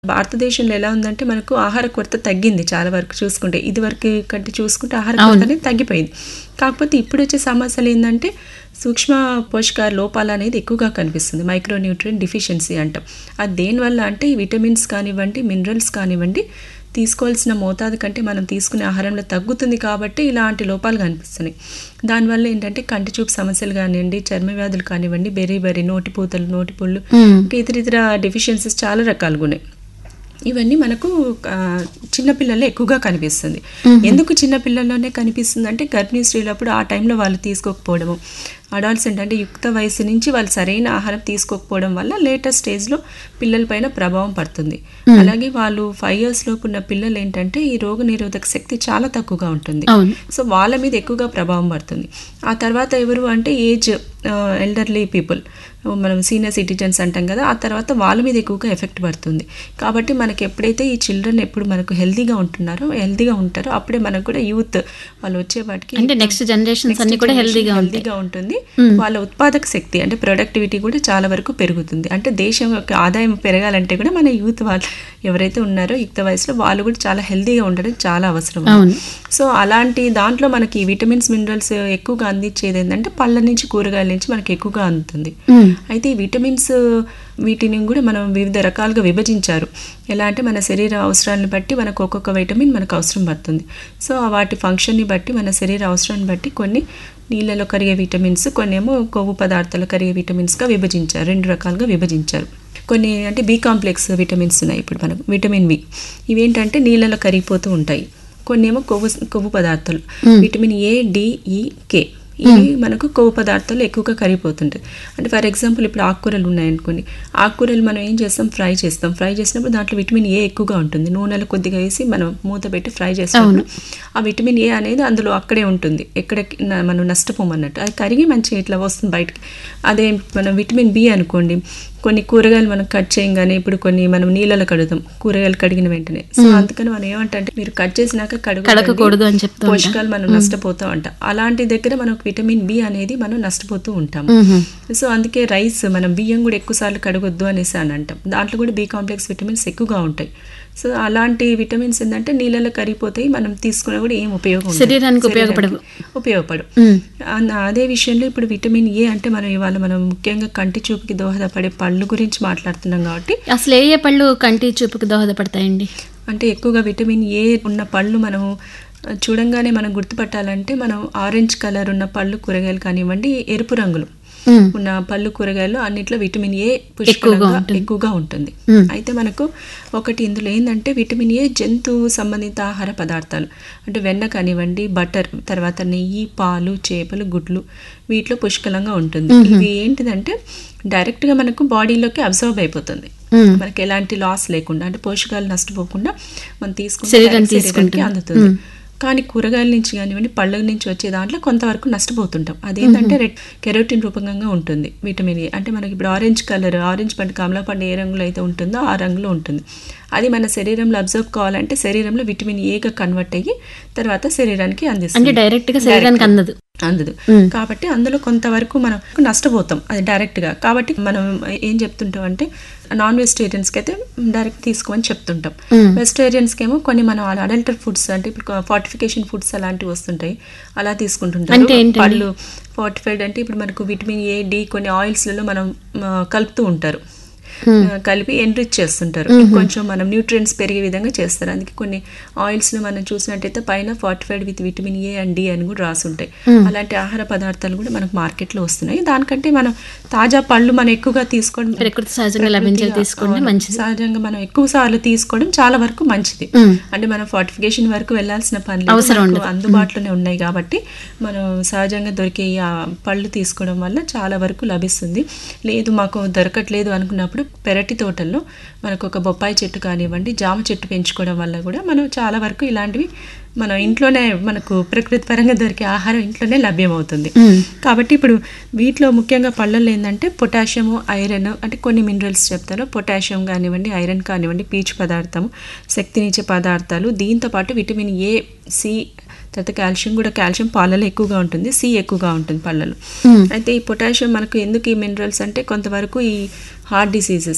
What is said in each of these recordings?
భారతదేశంలో ఎలా ఉందంటే మనకు ఆహార కొరత తగ్గింది చాలా వరకు చూసుకుంటే ఇది వరకు కంటే చూసుకుంటే ఆహార కొరత అనేది తగ్గిపోయింది కాకపోతే ఇప్పుడు వచ్చే సమస్యలు ఏంటంటే సూక్ష్మ పోషకాల లోపాలు అనేది ఎక్కువగా కనిపిస్తుంది మైక్రోన్యూట్రియన్ డిఫిషియన్సీ అంటాం అది దేనివల్ల అంటే ఈ విటమిన్స్ కానివ్వండి మినరల్స్ కానివ్వండి తీసుకోవాల్సిన మోతాదు కంటే మనం తీసుకునే ఆహారంలో తగ్గుతుంది కాబట్టి ఇలాంటి లోపాలు కనిపిస్తున్నాయి దానివల్ల ఏంటంటే కంటి చూపు సమస్యలు కానివ్వండి చర్మ వ్యాధులు కానివ్వండి బెరీ బెరీ నోటిపూతలు నోటిపుళ్ళు ఇంకా ఇతర ఇతర డెఫిషియన్సీస్ చాలా రకాలుగా ఉన్నాయి ఇవన్నీ మనకు ఆ, చిన్నపిల్లల్లో ఎక్కువగా కనిపిస్తుంది ఎందుకు చిన్నపిల్లల్లోనే కనిపిస్తుంది అంటే గర్భిణీ స్త్రీలప్పుడు ఆ టైంలో వాళ్ళు తీసుకోకపోవడము అడాల్సెంట్ అంటే యుక్త వయసు నుంచి వాళ్ళు సరైన ఆహారం తీసుకోకపోవడం వల్ల లేటెస్ట్ స్టేజ్లో పిల్లల పైన ప్రభావం పడుతుంది అలాగే వాళ్ళు ఫైవ్ ఇయర్స్ లోపు ఉన్న పిల్లలు ఏంటంటే ఈ రోగ నిరోధక శక్తి చాలా తక్కువగా ఉంటుంది అవును సో వాళ్ళ మీద ఎక్కువగా ప్రభావం పడుతుంది ఆ తర్వాత ఎవరు అంటే ఏజ్ ఎల్డర్లీ పీపుల్ మనం సీనియర్ సిటిజన్స్ అంటాం కదా ఆ తర్వాత వాళ్ళ మీద ఎక్కువగా ఎఫెక్ట్ పడుతుంది కాబట్టి మనకి ఎప్పుడైతే ఈ చిల్డ్రన్ ఎప్పుడు మనకు హెల్తీగా ఉంటున్నారో హెల్తీగా ఉంటారో అప్పుడే మనకు కూడా యూత్ వాళ్ళు వచ్చేపాటికి అంటే నెక్స్ట్ జనరేషన్స్ అన్ని కూడా హెల్దీగా ఉంటాయి హెల్తీగా ఉంటుంది వాళ్ళ ఉత్పాదక శక్తి అంటే ప్రొడక్టివిటీ కూడా చాలా వరకు పెరుగుతుంది అంటే దేశం యొక్క ఆదాయం పెరగాలంటే కూడా మన యూత్ వాళ్ళు ఎవరైతే ఉన్నారో యుక్త వయసులో వాళ్ళు కూడా చాలా హెల్తీగా ఉండడం చాలా అవసరం అవును సో అలాంటి దాంట్లో మనకి విటమిన్స్ మినరల్స్ ఎక్కువగా అందించేది ఏంటంటే పళ్ళ నుంచి కూరగాయల నుంచి మనకి ఎక్కువగా అందుతుంది ఉమ్. అయితే ఈ విటమిన్స్ వీటిని కూడా మనం వివిధ రకాలుగా విభజించారు ఎలా అంటే మన శరీర అవసరాలను బట్టి మనకు ఒక్కొక్క విటమిన్ మనకు అవసరం పడుతుంది సో ఆ వాటి ఫంక్షన్ని బట్టి మన శరీర అవసరాన్ని బట్టి కొన్ని నీళ్ళలో కరిగే విటమిన్స్ కొన్ని ఏమో కొవ్వు పదార్థాలు కరిగే విటమిన్స్గా విభజించారు రెండు రకాలుగా విభజించారు కొన్ని అంటే బి కాంప్లెక్స్ విటమిన్స్ ఉన్నాయి ఇప్పుడు మనకు విటమిన్ బి ఇవేంటంటే నీళ్ళలో కరిగిపోతూ ఉంటాయి కొన్ని ఏమో కొవ్వు కొవ్వు పదార్థాలు విటమిన్ ఏ డిఈ కే ఇవి మనకు కొవ్వు పదార్థాలు ఎక్కువగా కరిగిపోతుంటాయి అంటే ఫర్ ఎగ్జాంపుల్ ఇప్పుడు ఆకుకూరలు ఉన్నాయనుకోండి ఆకుకూరలు మనం ఏం చేస్తాం ఫ్రై చేస్తాం ఫ్రై చేసినప్పుడు దాంట్లో విటమిన్ ఏ ఎక్కువగా ఉంటుంది నూనెలో కొద్దిగా వేసి మనం మూత పెట్టి ఫ్రై చేసినప్పుడు ఆ విటమిన్ ఏ అనేది అందులో అక్కడే ఉంటుంది ఎక్కడ న- మనం నష్టపోమన్నట్టు అది కరిగి మంచిగా ఇట్లా వస్తుంది బయటికి అదే మనం విటమిన్ బి అనుకోండి కొన్ని కూరగాయలు మనం కట్ చేయగానే ఇప్పుడు కొన్ని మనం నీళ్ళలో కడుగుతాం కూరగాయలు కడిగిన వెంటనే సో అందుకని మనం ఏమంటే మీరు కట్ చేసినాక కడుగు కడగకూడదు అని చెప్తూ ఉంటాం. పోషకాలు మనం నష్టపోతూ ఉంటాం అలాంటి దగ్గర మనకు విటమిన్ బి అనేది మనం నష్టపోతూ ఉంటాం మ్మ్. సో అందుకే రైస్ మనం బియ్యం కూడా ఎక్కువ సార్లు కడగొద్దు అనేసి అని అంటాం దాంట్లో కూడా బి కాంప్లెక్స్ విటమిన్స్ ఎక్కువగా ఉంటాయి సో అలాంటి విటమిన్స్ ఏంటంటే నీళ్ళలో కరిగిపోతాయి మనం తీసుకున్నా కూడా ఏం ఉపయోగం ఉండదు. శరీరానికి ఉపయోగపడవు. ఉపయోగపడు మ్మ్. అన్న- అదే విషయంలో ఇప్పుడు విటమిన్ ఏ అంటే మనం ఇవాళ మనం ముఖ్యంగా కంటి చూపుకి దోహదపడే పళ్ళు గురించి మాట్లాడుతున్నాం కాబట్టి అసలు ఏ ఏ పళ్ళు కంటి చూపుకి దోహదపడతాయండి అంటే ఎక్కువగా విటమిన్ ఏ ఉన్న పళ్ళు మనం ఆ, చూడంగానే మనం గుర్తుపట్టాలంటే మనం ఆరెంజ్ కలర్ ఉన్న పళ్ళు కూరగాయలు కానివ్వండి ఎరుపు రంగులు మ్మ్. ఉన్న పళ్ళు కూరగాయలు అన్నిట్లో విటమిన్ ఏ ఎక్కువగా పుష్కలంగా ఉంటుంది. ఎక్కువగా ఉంటుంది మ్మ్. అయితే మనకు ఒకటి ఇందులో ఏంటంటే విటమిన్ ఏ జంతు సంబంధిత ఆహార పదార్థాలు అంటే వెన్న కానివ్వండి బటర్ తర్వాత నెయ్యి పాలు చేపలు గుడ్లు వీటిలో పుష్కలంగా ఉంటుంది ఇవి ఏంటిదంటే డైరెక్ట్గా మనకు బాడీలోకి అబ్జర్వ్ అయిపోతుంది మ్మ్. మనకి ఎలాంటి లాస్ లేకుండా అంటే పోషకాలు నష్టపోకుండా మనం తీసుకుంటే శరీరానికి direct శరీరానికి తీసుకుంటుంది. అందుతుంది కానీ కూరగాయల నుంచి కానివ్వండి పళ్ళ నుంచి వచ్చే దాంట్లో కొంతవరకు నష్టపోతుంటాం అదేంటంటే రెడ్ కెరోటిన్ రూపంగా ఉంటుంది విటమిన్ ఏ అంటే మనకి ఇప్పుడు ఆరెంజ్ కలర్ ఆరెంజ్ పండు కమలా పండు ఏ రంగులో అయితే ఉంటుందో ఆ రంగులో ఉంటుంది అది మన శరీరంలో అబ్జర్వ్ కావాలంటే శరీరంలో విటమిన్ ఏగా కన్వర్ట్ అయ్యి తర్వాత శరీరానికి అంటే అందిస్తుంది డైరెక్ట్ గా శరీరానికి అందదు అందదు మ్మ్. కాబట్టి అందులో కొంతవరకు మనం నష్టపోతాం అది డైరెక్ట్గా కాబట్టి మనం ఏం చెప్తుంటాం అంటే నాన్ వెజిటేరియన్స్కి అయితే డైరెక్ట్ తీసుకోమని చెప్తుంటాం మ్మ్. వెజిటేరియన్స్కి ఏమో కొన్ని మనం అడల్టర్ ఫుడ్స్ అంటే ఇప్పుడు ఫార్టిఫికేషన్ ఫుడ్స్ అలాంటివి వస్తుంటాయి అలా అంటే తీసుకుంటుంటారు ఏంటండి? పళ్ళు ఫార్టిఫైడ్ అంటే ఇప్పుడు మనకు విటమిన్ ఏ డి కొన్ని ఆయిల్స్లలో మనం ఆ, కలుపుతూ ఉంటారు మ్మ్. ఆ, కలిపి ఎన్రిచ్ చేస్తుంటారు కొంచెం మనం న్యూట్రియంట్స్ పెరిగే విధంగా చేస్తారు అందుకే కొన్ని ఆయిల్స్లో మనం చూసినట్టయితే పైన fortified with vitamin A and D అని కూడా రాసి ఉంటాయి అలాంటి ఆహార పదార్థాలు కూడా మనకు మార్కెట్లో వస్తున్నాయి దానికంటే మనం తాజా పళ్ళు మనం ఎక్కువగా తీసుకోవడం ప్రకృతి సహజంగా లభించేది తీసుకోండి అవును, మంచిది సహజంగా మనం ఎక్కువ సార్లు తీసుకోవడం చాలా వరకు మంచిది మ్మ్. అంటే మనం ఫార్టిఫికేషన్ వరకు వెళ్ళాల్సిన పని లేదు. అవసరం మనకు ఉండదు. అందుబాటులోనే ఉన్నాయి కాబట్టి మనం సహజంగా దొరికే ఈ ఆ పళ్ళు తీసుకోవడం వల్ల చాలా వరకు లభిస్తుంది లేదు మాకు దొరకట్లేదు అనుకున్నప్పుడు పెరటి తోటల్లో మనకు ఒక బొప్పాయి చెట్టు కానివ్వండి జామ చెట్టు పెంచుకోవడం వల్ల కూడా మనం చాలా వరకు ఇలాంటివి మనం ఇంట్లోనే మనకు ప్రకృతి పరంగా దొరికే ఆహారం ఇంట్లోనే లభ్యమవుతుంది మ్మ్. కాబట్టి ఇప్పుడు వీటిలో ముఖ్యంగా పళ్ళల్లో ఏంటంటే పొటాషియము ఐరన్ అంటే కొన్ని మినరల్స్ చెప్తారు పొటాషియం కానివ్వండి ఐరన్ కానివ్వండి పీచు పదార్థం శక్తినిచ్చే పదార్థాలు దీంతో పాటు విటమిన్ ఏ సి తర్వాత కాల్షియం కూడా కాల్షియం పాలలో ఎక్కువగా ఉంటుంది సి ఎక్కువగా ఉంటుంది పళ్ళలో మ్మ్. అయితే ఈ పొటాషియం మనకు ఎందుకు ఈ మినరల్స్ అంటే కొంతవరకు ఈ హార్ట్ డిసీజెస్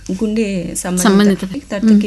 గుండె సంబంధిత సంబంధిత తర్వాత